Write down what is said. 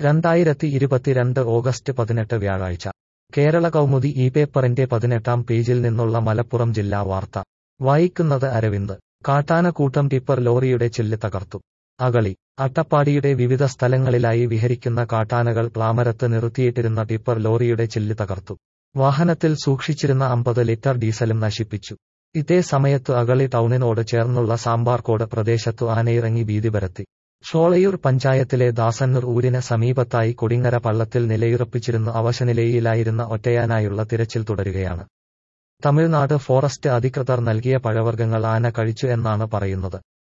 രണ്ടായിരത്തി ഇരുപത്തിരണ്ട് ഓഗസ്റ്റ് പതിനെട്ട് വ്യാഴാഴ്ച കേരള കൗമുദി ഈ പേപ്പറിന്റെ പതിനെട്ടാം പേജിൽ നിന്നുള്ള മലപ്പുറം ജില്ലാ വാർത്ത വായിക്കുന്നത് അരവിന്ദ് കാട്ടാനക്കൂട്ടം ടിപ്പർ ലോറിയുടെ ചില്ല് തകർത്തു അകളി അട്ടപ്പാടിയുടെ വിവിധ സ്ഥലങ്ങളിലായി വിഹരിക്കുന്ന കാട്ടാനകൾ പ്ലാമരത്ത് നിർത്തിയിട്ടിരുന്ന ടിപ്പർ ലോറിയുടെ ചില്ല് തകർത്തു വാഹനത്തിൽ സൂക്ഷിച്ചിരുന്ന അമ്പത് ലിറ്റർ ഡീസലും നശിപ്പിച്ചു ഇതേ സമയത്തു അകളി ടൗണിനോട് ചേർന്നുള്ള സാമ്പാർക്കോട് പ്രദേശത്തു ആനയിറങ്ങി ഭീതി പരത്തി ഷോളയൂർ പഞ്ചായത്തിലെ ദാസന്നൂർ ഊരിന് സമീപത്തായി കൊടിങ്ങര പള്ളത്തിൽ നിലയുറപ്പിച്ചിരുന്ന അവശനിലയിലായിരുന്ന ഒറ്റയാനായുള്ള തിരച്ചിൽ തുടരുകയാണ് തമിഴ്നാട് ഫോറസ്റ്റ് അധികൃതർ നൽകിയ പഴവർഗ്ഗങ്ങൾ ആന കഴിച്ചു എന്നാണ് പറയുന്നത്